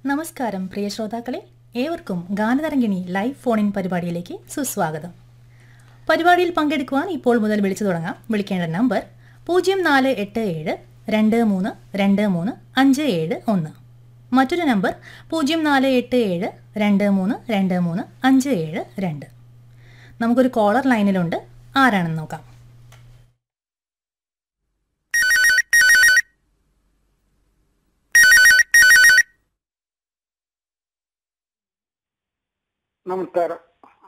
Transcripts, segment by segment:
നമസ്കാരം പ്രിയ ശ്രോതാക്കളെ ഏവർക്കും ഗാനതരംഗിണി ലൈവ് ഫോൺ ഇൻ പരിപാടിയിലേക്ക് സുസ്വാഗതം പരിപാടിയിൽ പങ്കെടുക്കുവാൻ ഇപ്പോൾ മുതൽ വിളിച്ചു തുടങ്ങാം വിളിക്കേണ്ട നമ്പർ പൂജ്യം നാല് എട്ട് ഏഴ് രണ്ട് മൂന്ന് രണ്ട് മൂന്ന് അഞ്ച് ഏഴ് ഒന്ന് മറ്റൊരു നമ്പർ പൂജ്യം നാല് എട്ട് ഏഴ് രണ്ട് മൂന്ന് രണ്ട് മൂന്ന് അഞ്ച് ഏഴ് രണ്ട് നമുക്കൊരു കോളർ ലൈനിലുണ്ട് ആരാണെന്ന് നോക്കാം നമസ്കാരം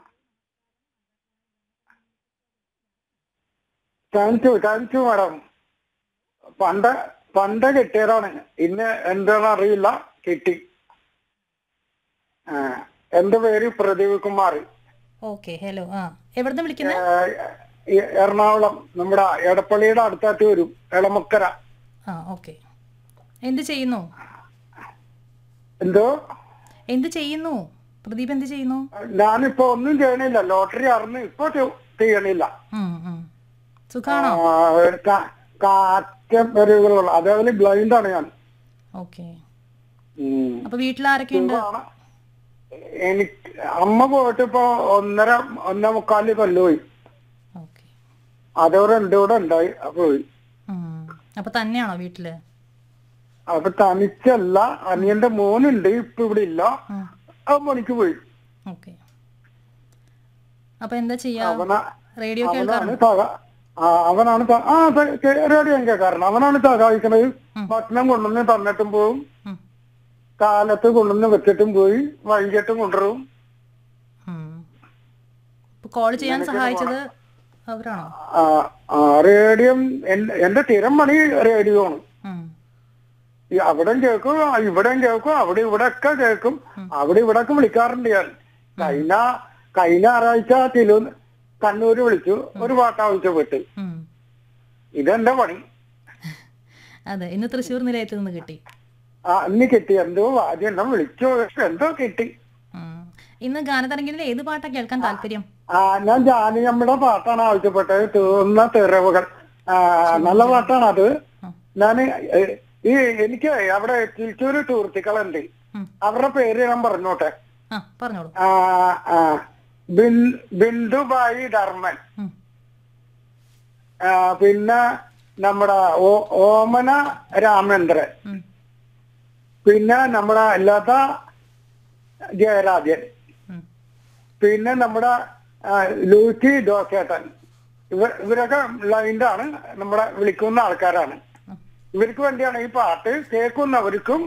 thank you thank you madam പണ്ട് പണ്ട് കിട്ടിയതാണ് ഇന്ന് എന്താണെന്ന് അറിയില്ല കിട്ടി ആ, എന്റെ പേര് പ്രദീപ് കുമാർ ഓക്കെ ഹലോ ആ എവിടുന്ന് വിളിക്കുന്നത് ആ, ഈ എറണാകുളം നമ്മുടെ എടപ്പള്ളിയുടെ അടുത്തായിട്ട് വരും എളമക്കര ആ ഓക്കെ എന്ത് ചെയ്യുന്നു എന്തോ എന്ത് ചെയ്യുന്നു പ്രദീപ് എന്ത് ചെയ്യുന്നു ഞാനിപ്പോ ഒന്നും ചെയ്യണില്ല ലോട്ടറി അറിഞ്ഞ് ഇപ്പൊ ചെ- ചെയ്യണില്ല ഉം, ഉം. സുഖാണോ ആ, കാ- കാറ്റ് വരികളുള്ള അതേപോലെ ബ്ലൈൻഡ് ആണ് ഞാൻ ഓക്കെ ഉം. അപ്പൊ വീട്ടിൽ ആരൊക്കെയുണ്ട് സുഖാണ്. എനിക്ക് അമ്മ പോയിട്ട് ഇപ്പൊ ഒന്നര ഒന്നേ മുക്കാല് കൊല്ലുപോയി ഓക്കെ അതോടെ എന്റെ കൂടെ ഉണ്ടായി അപ്പൊ പോയി ഉം. അപ്പൊ തന്നെയാണോ വീട്ടില് അപ്പൊ തനിച്ചല്ല അനിയന്റെ മോനുണ്ട് ഇപ്പൊ ഇവിടെ ഇല്ല ഉം. അവൻ പണിക്ക് പോയി ഓക്കെ അപ്പൊ എന്താ ചെയ്യാ അവന റേഡിയോ അവനാണ് കേൾക്കാറുണ്ട് സഹ ആ, അവനാണ് സ- ആ റേഡിയോ ഞാൻ കേൾക്കാറുണ്ട് അവനാണ് സഹായിക്കണത് ഭക്ഷണം കൊണ്ടുവന്ന് തന്നിട്ടും പോവും ഉം. കാലത്ത് കൊണ്ടുവന്ന് വെച്ചിട്ടും പോയി വൈകിട്ടും കൊണ്ടുവരും ഉം. ഇപ്പൊ കോൾ ചെയ്യാൻ സഹായിച്ചത് അവരാണോ ആ, ആ, റേഡിയോ എൻ- എന്റെ സ്ഥിരം പണി റേഡിയോ ആണ് ഉം. ഈ അവിടെയും കേൾക്കും ആ, ഇവിടെയും കേൾക്കും അവിടെ ഇവിടെ ഒക്കെ കേൾക്കും അവിടെ ഇവിടെ ഒക്കെ വിളിക്കാറുണ്ട് ഞാൻ കഴിഞ്ഞ കഴിഞ്ഞ ഞായറാഴ്ച തിരു കണ്ണൂര് വിളിച്ചു ഒരു പാട്ട് ആവശ്യപ്പെട്ട് ഉം. ഇതെന്റെ പണി അതെ ഇന്ന് തൃശ്ശൂർ നിലയത്തിൽ നിന്ന് കിട്ടി ആ ഇന്ന് കിട്ടി എന്തോ ആദ്യം എന്നെ വിളിച്ചു പക്ഷെ എന്തോ കിട്ടി ഉം. ഇന്ന് ഗാനതരംഗിൽ ഏത് പാട്ടാ കേൾക്കാൻ താല്പര്യം ആ ഞാൻ ജാനിയമ്മയുടെ പാട്ടാണ് ആവശ്യപ്പെട്ടത് തീർന്ന തെറവുകൾ ആ നല്ല പാട്ടാണ് അത് ഉം. ഞാൻ ഈ എനിക്ക് അവിടെ തിരിച്ചൊരു ടൂറിസ്റ്റുകളുണ്ട് ഉം. അവരുടെ പേര് ഞാൻ പറഞ്ഞോട്ടെ ആ പറഞ്ഞോളൂ ആ, ആ, ബിൻ- ബിന്ദുബായി ധർമ്മൻ ഉം. ആ, പിന്നെ നമ്മുടെ ഓ- ഓമന രാമേന്ദ്രൻ ഉം. പിന്നെ നമ്മുടെ ലത ജയരാജൻ ഉം. പിന്നെ നമ്മുടെ ആ, ലൂസി ദോസേട്ടൻ ഇവ ഇവരൊക്കെ ലൈൻഡ് ആണ് നമ്മുടെ വിളിക്കുന്ന ആൾക്കാരാണ് ഇവർക്ക് വേണ്ടിയാണ് ഈ പാട്ട് കേൾക്കുന്നവർക്കും